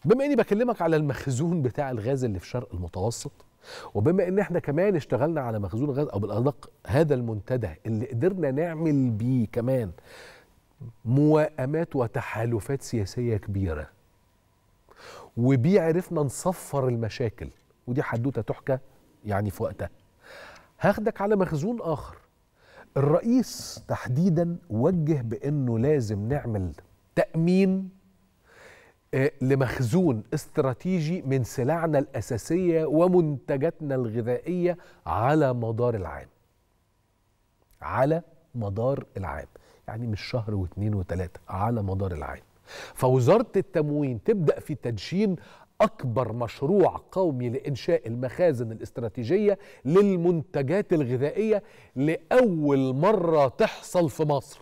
بما اني بكلمك على المخزون بتاع الغاز اللي في شرق المتوسط وبما ان احنا كمان اشتغلنا على مخزون الغاز او بالادق هذا المنتدى اللي قدرنا نعمل بيه كمان موائمات وتحالفات سياسيه كبيره وبيه عرفنا نصفر المشاكل ودي حدوته تحكى يعني في وقتها هاخدك على مخزون اخر الرئيس تحديدا وجه بانه لازم نعمل تامين آه، لمخزون استراتيجي من سلعنا الاساسيه ومنتجاتنا الغذائيه على مدار العام على مدار العام يعني مش شهر واثنين وثلاثه على مدار العام فوزاره التموين تبدا في تدشين اكبر مشروع قومي لانشاء المخازن الاستراتيجيه للمنتجات الغذائيه لاول مره تحصل في مصر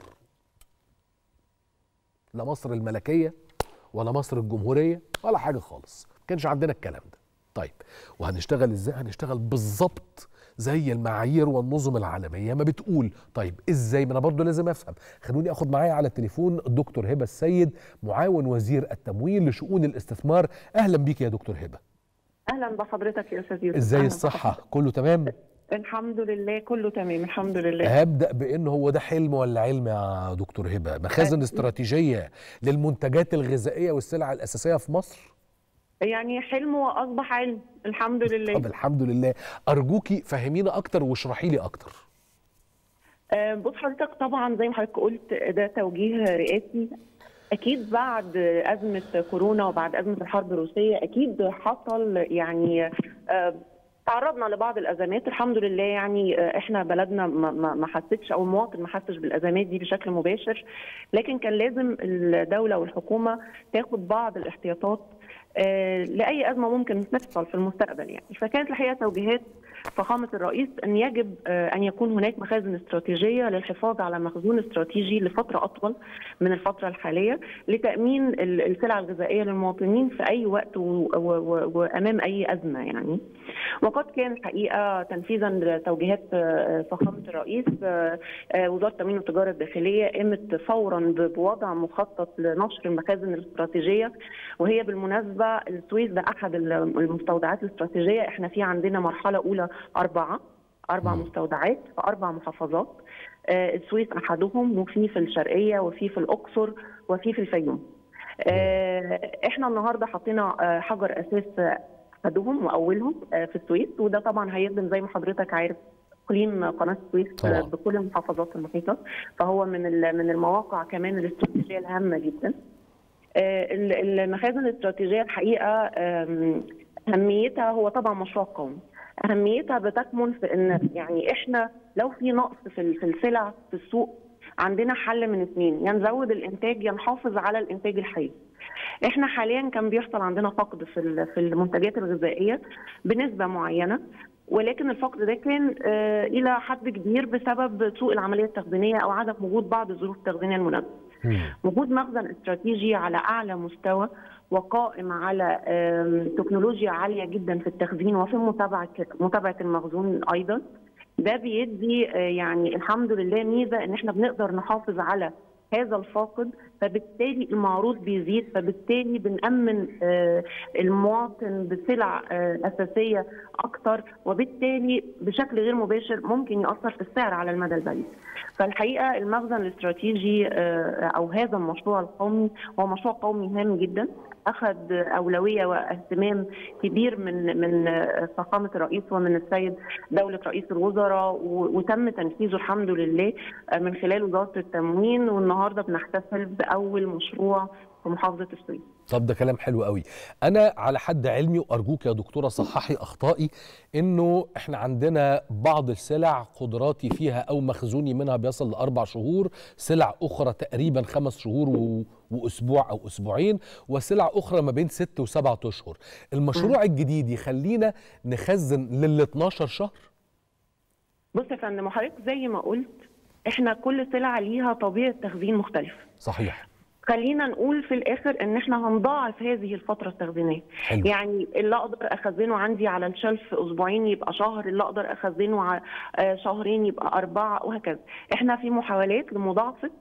لا مصر الملكيه ولا مصر الجمهوريه ولا حاجه خالص ما كانش عندنا الكلام ده طيب وهنشتغل ازاي هنشتغل بالظبط زي المعايير والنظم العالميه ما بتقول طيب ازاي ما انا برضه لازم افهم خلوني اخد معايا على التليفون الدكتور هبه السيد معاون وزير التموين لشؤون الاستثمار اهلا بيك يا دكتور هبه اهلا بحضرتك يا استاذ يوسف ازاي أهلاً الصحه كله تمام بحضرتك. الحمد لله كله تمام الحمد لله هبدا بان هو ده حلم ولا علم يا دكتور هبه مخازن استراتيجيه للمنتجات الغذائيه والسلع الاساسيه في مصر يعني حلم واصبح علم الحمد طب لله الحمد لله ارجوكي فهمينا اكتر واشرحي لي اكتر آه، بص حضرتك طبعا زي ما حضرتك قلت ده توجيه رئاسي اكيد بعد ازمه كورونا وبعد ازمه الحرب الروسيه اكيد حصل يعني آه، تعرضنا لبعض الازمات الحمد لله يعني آه، احنا بلدنا ما- ما ما حسيتش او المواطن ما حسش بالازمات دي بشكل مباشر لكن كان لازم الدوله والحكومه تاخد بعض الاحتياطات آه، لاي ازمه ممكن تحصل في المستقبل يعني فكانت الحقيقه توجيهات فخامه الرئيس ان يجب آه، ان يكون هناك مخازن استراتيجيه للحفاظ على مخزون استراتيجي لفتره اطول من الفتره الحاليه لتامين ال- السلع الغذائيه للمواطنين في اي وقت و- و- و- وامام اي ازمه يعني وقد كان الحقيقه تنفيذا لتوجيهات آه، فخامه الرئيس آه، آه، وزاره التموين والتجاره الداخليه قامت فورا ب- بوضع مخطط لنشر المخازن الاستراتيجيه وهي بالمناسبه السويس ده احد المستودعات الاستراتيجيه احنا في عندنا مرحله اولى اربعه اربع مم. مستودعات في اربع محافظات آه، السويس احدهم وفي في الشرقيه وفي في الاقصر وفي في الفيوم آه، احنا النهارده حطينا آه، حجر اساس آه، احدهم واولهم آه، في السويس وده طبعا هيخدم زي ما حضرتك عارف اقليم قناه السويس طبعاً. آه، بكل المحافظات المحيطه فهو من ال- من المواقع كمان الاستراتيجيه الهامه جدا آه، ال- المخازن الاستراتيجيه الحقيقه آم، اهميتها هو طبعا مشروع قومي اهميتها بتكمن في ان يعني احنا لو في نقص في ال- في السلع في السوق عندنا حل من اثنين يا نزود الانتاج يا نحافظ على الانتاج الحي احنا حاليا كان بيحصل عندنا فقد في ال- في المنتجات الغذائيه بنسبه معينه ولكن الفقد ده كان آه، الى حد كبير بسبب سوء العمليه التخزينيه او عدم وجود بعض الظروف التخزينيه المناسبه مم. وجود مخزن استراتيجي على اعلى مستوى وقائم على آم، تكنولوجيا عاليه جدا في التخزين وفي متابعه متابعه المخزون ايضا ده بيدي آه، يعني الحمد لله ميزه ان احنا بنقدر نحافظ على هذا الفاقد فبالتالي المعروض بيزيد فبالتالي بنأمن آه، المواطن بسلع آه، أساسية أكتر وبالتالي بشكل غير مباشر ممكن يأثر في السعر على المدى البعيد فالحقيقة المخزن الاستراتيجي آه، أو هذا المشروع القومي هو مشروع قومي هام جدا أخذ أولوية واهتمام كبير من من آه، فخامة الرئيس ومن السيد دولة رئيس الوزراء و- وتم تنفيذه الحمد لله آه، من خلال وزارة التموين والنهاردة بنحتفل بأول مشروع في محافظة السويس طب ده كلام حلو قوي انا على حد علمي وارجوك يا دكتوره صححي اخطائي انه احنا عندنا بعض السلع قدراتي فيها او مخزوني منها بيصل لاربع شهور سلع اخرى تقريبا خمس شهور و... واسبوع او اسبوعين وسلع اخرى ما بين ست وسبعة اشهر المشروع الجديد يخلينا نخزن لل 12 شهر بص يا فندم وحضرتك زي ما قلت احنا كل سلعة ليها طبيعة تخزين مختلف صحيح خلينا نقول في الاخر ان احنا هنضاعف هذه الفتره التخزينيه حلو. يعني اللي اقدر اخزنه عندي على الشلف اسبوعين يبقى شهر اللي اقدر اخزنه ع- آه، شهرين يبقى اربعه وهكذا احنا في محاولات لمضاعفه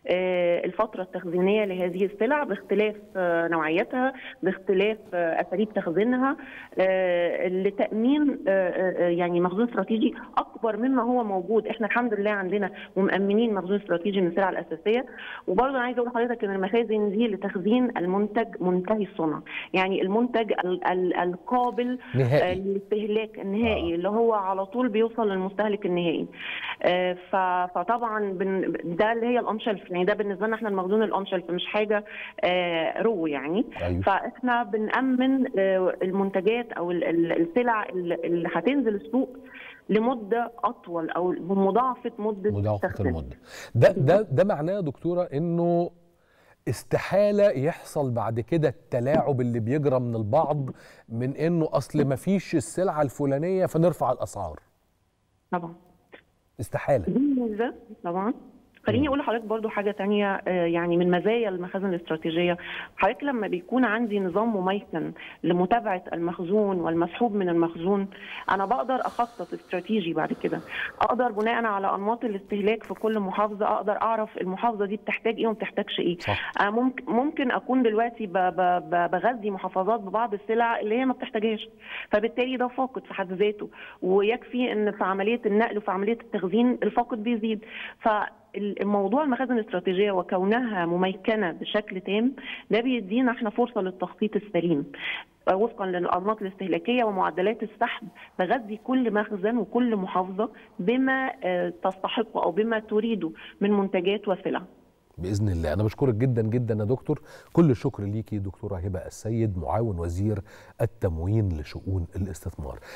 الفتره التخزينيه لهذه السلع باختلاف نوعيتها باختلاف اساليب تخزينها لتامين يعني مخزون استراتيجي اكبر مما هو موجود احنا الحمد لله عندنا ومامنين مخزون استراتيجي من السلع الاساسيه وبرضه انا عايزه اقول لحضرتك ان المخازن دي لتخزين المنتج منتهي الصنع يعني المنتج القابل نهائي. للاستهلاك النهائي آه. اللي هو على طول بيوصل للمستهلك النهائي فطبعا ده اللي هي الانشلف يعني ده بالنسبه لنا احنا المخزون الانشلف مش حاجه رو يعني أيوة. فاحنا بنامن المنتجات او السلع اللي هتنزل السوق لمده اطول او بمضاعفه مده مضاعفه تخزين. المده ده ده ده معناه يا دكتوره انه استحاله يحصل بعد كده التلاعب اللي بيجرى من البعض من انه اصل ما فيش السلعه الفلانيه فنرفع الاسعار طبعا استحاله بالنسبه طبعا خليني اقول لحضرتك برضو حاجه تانية يعني من مزايا المخازن الاستراتيجيه حضرتك لما بيكون عندي نظام مميكن لمتابعه المخزون والمسحوب من المخزون انا بقدر اخطط استراتيجي بعد كده اقدر بناء على انماط الاستهلاك في كل محافظه اقدر اعرف المحافظه دي بتحتاج ايه وما بتحتاجش ايه صح. انا ممكن ممكن اكون دلوقتي بغذي محافظات ببعض السلع اللي هي ما بتحتاجهاش فبالتالي ده فاقد في حد ذاته ويكفي ان في عمليه النقل وفي عمليه التخزين الفاقد بيزيد ف الموضوع المخازن الاستراتيجيه وكونها مميكنه بشكل تام ده بيدينا احنا فرصه للتخطيط السليم وفقا للانماط الاستهلاكيه ومعدلات السحب بغذي كل مخزن وكل محافظه بما تستحق او بما تريده من منتجات وسلع. باذن الله انا بشكرك جدا جدا يا دكتور كل الشكر ليكي دكتوره هبه السيد معاون وزير التموين لشؤون الاستثمار